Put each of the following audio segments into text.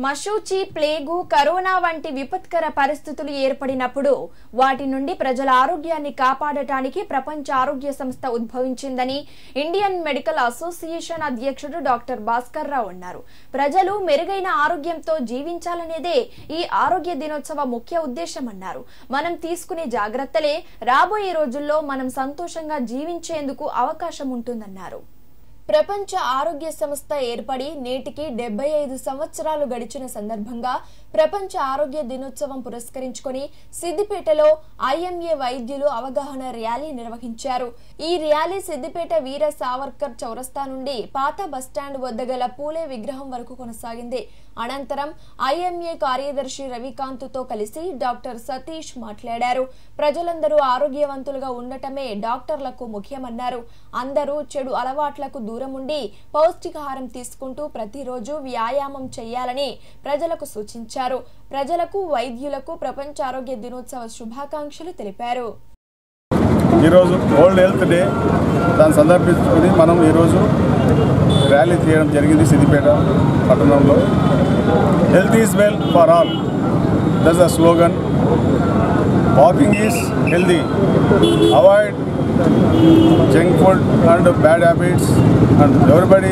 మశూచి plague corona వంటి విపత్కర పరిస్థితులు ఏర్పడినప్పుడు వాటి నుండి ప్రజల ఆరోగ్యాన్ని కాపాడటానికి ప్రపంచ ఆరోగ్య సంస్థ ఉద్భవించిందని ఇండియన్ మెడికల్ అసోసియేషన్ అధ్యక్షుడు డాక్టర్ భాస్కర్ రావు అన్నారు ప్రజలు మెరుగైన ఆరోగ్యంతో జీవించాలనేదే ఈ ఆరోగ్య దినోత్సవ ముఖ్య ఉద్దేశమన్నారు మనం తీసుకునే జాగ్రత్తలే రాబోయే రోజుల్లో మనం సంతోషంగా జీవించేందుకు అవకాశం ఉంటుందన్నారు ప్రపంచ ఆరోగ్య సంస్థ ఏర్పడి నేటికి డెబ్బై ఐదు సంవత్సరాలు గడిచిన సందర్భంగా ప్రపంచ ఆరోగ్య దినోత్సవం పురస్కరించుకొని సిద్దిపేటలో ఐఎంఏ వైద్యులు అవగాహన ర్యాలీ నిర్వహించారు ఈ ర్యాలీ సిద్దిపేట వీర సావర్కర్ చౌరస్తా నుండి పాత బస్టాండ్ వద్ద గల పూలే విగ్రహం వరకు కొనసాగింది అనంతరం ఐఎంఏ కార్యదర్శి రవికాంత్తో కలిసి డాక్టర్ సతీష్ మాట్లాడారు ప్రజలందరూ ఆరోగ్యవంతులుగా ఉండటమే డాక్టర్లకు ముఖ్యమన్నారు అందరూ చెడు అలవాట్లకు దూరం ఉండి పౌష్టికాహారం తీసుకుంటూ ప్రతిరోజు వ్యాయామం చేయాలని ప్రజలకు సూచించారు ప్రజలకు వైద్యులకు ప్రపంచ ఆరోగ్య దినోత్సవ శుభాకాంక్షలు తెలిపారు ఈరోజు వరల్డ్ హెల్త్ డే దాన్ని సందర్భించుకొని మనం ఈరోజు ర్యాలీ చేయడం జరిగింది సిద్దిపేట పట్టణంలో health is wealth for all thus the slogan walking is healthy avoid junk food and bad habits and everybody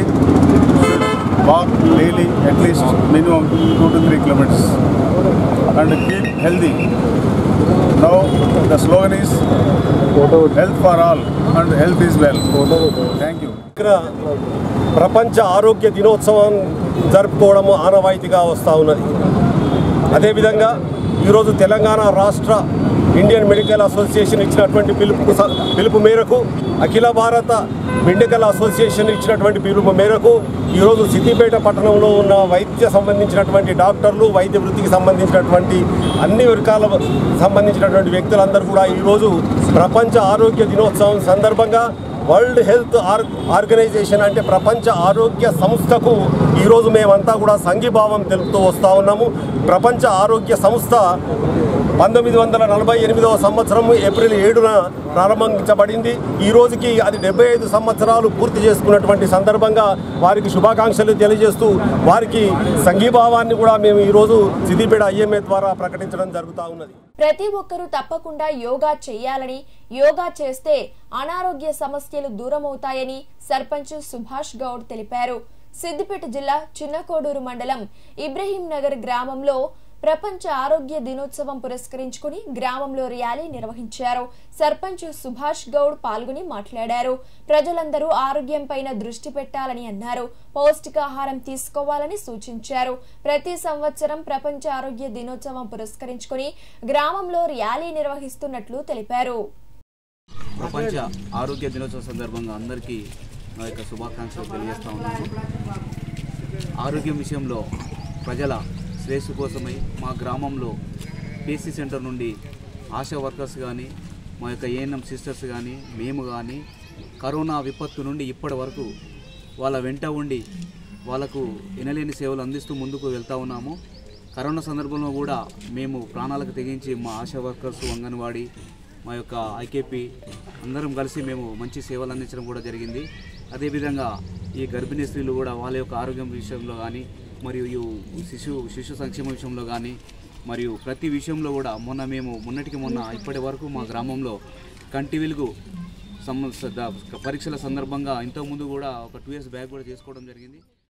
walk daily at least minimum two to three kilometres and keep healthy now the slogan is health for all and health is wealth thank you ఇక్కడ ప్రపంచ ఆరోగ్య దినోత్సవం జరుపుకోవడం ఆనవాయితీగా వస్తూ ఉన్నది అదేవిధంగా ఈరోజు తెలంగాణ రాష్ట్ర ఇండియన్ మెడికల్ అసోసియేషన్ ఇచ్చినటువంటి పిలుపు స- పిలుపు మేరకు అఖిల భారత మెడికల్ అసోసియేషన్ ఇచ్చినటువంటి పిలుపు మేరకు ఈరోజు సిద్దిపేట పట్టణంలో ఉన్న వైద్య సంబంధించినటువంటి డాక్టర్లు వైద్య వృత్తికి సంబంధించినటువంటి అన్ని వర్గాల సంబంధించినటువంటి వ్యక్తులందరూ కూడా ఈరోజు ప్రపంచ ఆరోగ్య దినోత్సవం సందర్భంగా వరల్డ్ హెల్త్ ఆర్ ఆర్గనైజేషన్ అంటే ప్రపంచ ఆరోగ్య సంస్థకు ఈరోజు మేమంతా కూడా సంఘీభావం తెలుపుతూ వస్తూ ఉన్నాము ప్రపంచ ఆరోగ్య సంస్థ పంతొమ్మిది వందల నలభై ఎనిమిదవ సంవత్సరం ఏప్రిల్ ఏడున ప్రారంభించబడింది ఈ రోజుకి అది డెబ్బై ఐదు సంవత్సరాలు పూర్తి చేసుకున్నటువంటి సందర్భంగా వారికి శుభాకాంక్షలు తెలియజేస్తూ వారికి సంఘీభావాన్ని కూడా మేము ఈరోజు సిద్దిపేట ఐఎంఏ ద్వారా ప్రకటించడం జరుగుతూ ఉన్నది ప్రతి ఒక్కరూ తప్పకుండా యోగా చేయాలని యోగా చేస్తే అనారోగ్య సమస్యలు దూరమవుతాయని సర్పంచ్ సుభాష్ గౌడ్ తెలిపారు సిద్దిపేట జిల్లా చిన్నకోడూరు మండలం ఇబ్రహీం నగర్ గ్రామంలో ప్రపంచ ఆరోగ్య దినోత్సవం పురస్కరించుకుని గ్రామంలో ర్యాలీ నిర్వహించారు సర్పంచ్ సుభాష్ గౌడ్ పాల్గొని మాట్లాడారు ప్రజలందరూ ఆరోగ్యం పైన దృష్టి పెట్టాలని అన్నారు పౌష్టికాహారం తీసుకోవాలని సూచించారు ప్రతి సంవత్సరం ప్రపంచ ఆరోగ్య దినోత్సవం పురస్కరించుకుని గ్రామంలో ర్యాలీ నిర్వహిస్తున్నట్లు తెలిపారు ప్రపంచ ఆరోగ్య దినోత్సవం సందర్భంగా అందరికీ నా యొక్క శుభాకాంక్షలు తెలియజేస్తా ఉన్నాను ఆరోగ్యం విషయంలో ప్రజల శ్రేయస్సు కోసమై మా గ్రామంలో పీసీ సెంటర్ నుండి ఆశా వర్కర్స్ కానీ మా యొక్క ఏఎన్ఎం సిస్టర్స్ కానీ మేము కానీ కరోనా విపత్తు నుండి ఇప్పటి వరకు వాళ్ళ వెంట ఉండి వాళ్ళకు ఎనలేని సేవలు అందిస్తూ ముందుకు వెళ్తూ ఉన్నాము కరోనా సందర్భంలో కూడా మేము ప్రాణాలకు తెగించి మా ఆశా వర్కర్స్ అంగన్వాడీ మా యొక్క ఐకేపీ అందరం కలిసి మేము మంచి సేవలు అందించడం కూడా జరిగింది అదేవిధంగా ఈ గర్భిణీ స్త్రీలు కూడా వాళ్ళ యొక్క ఆరోగ్యం విషయంలో కానీ మరియు ఈ శిశు శిశు సంక్షేమ విషయంలో కానీ మరియు ప్రతి విషయంలో కూడా మొన్న మేము మొన్నటికి మొన్న ఇప్పటి వరకు మా గ్రామంలో కంటి వెలుగు సమ స- ద- పరీక్షల సందర్భంగా ఇంతకుముందు కూడా ఒక టూ ఇయర్స్ బ్యాక్ కూడా చేసుకోవడం జరిగింది